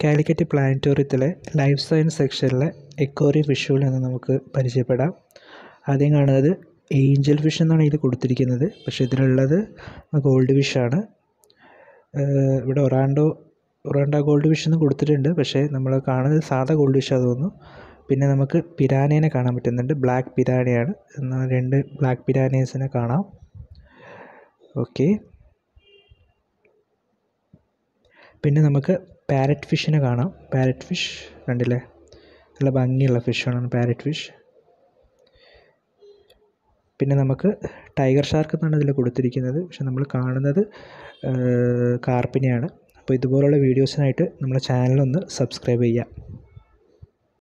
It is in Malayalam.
കാലിക്കറ്റ് പ്ലാനറ്റോറിയത്തിലെ ലൈഫ് സയൻസ് സെക്ഷനിലെ എക്കോറിയം ഫിഷുകൾ എന്ന് നമുക്ക് പരിചയപ്പെടാം ആദ്യം കാണുന്നത് ഏഞ്ചൽ ഫിഷ് എന്നാണ് ഇതിൽ കൊടുത്തിരിക്കുന്നത് പക്ഷേ ഇതിലുള്ളത് ഗോൾഡ് ഫിഷാണ് ഇവിടെ ഒറാണ്ടോ ഒറാണ്ട ഗോൾഡ് ഫിഷ് എന്ന് കൊടുത്തിട്ടുണ്ട് പക്ഷേ നമ്മൾ കാണുന്നത് സാധാ ഗോൾഡ് ഫിഷാണ് തോന്നുന്നു പിന്നെ നമുക്ക് പിരാനേനെ കാണാൻ പറ്റുന്നുണ്ട് ബ്ലാക്ക് പിരാനയാണ് എന്നാൽ രണ്ട് ബ്ലാക്ക് പിരാനേഴ്സിനെ കാണാം ഓക്കെ പിന്നെ നമുക്ക് പാരറ്റ് ഫിഷിനെ കാണാം പാരറ്റ് ഫിഷ് കണ്ടില്ലേ നല്ല ഭംഗിയുള്ള ഫിഷാണ് പാരറ്റ് ഫിഷ് പിന്നെ നമുക്ക് ടൈഗർ ഷാർക്ക് എന്നാണ് ഇതിൽ കൊടുത്തിരിക്കുന്നത് പക്ഷെ നമ്മൾ കാണുന്നത് കാർപ്പിനെയാണ് അപ്പോൾ ഇതുപോലുള്ള വീഡിയോസിനായിട്ട് നമ്മുടെ ചാനലൊന്ന് സബ്സ്ക്രൈബ് ചെയ്യുക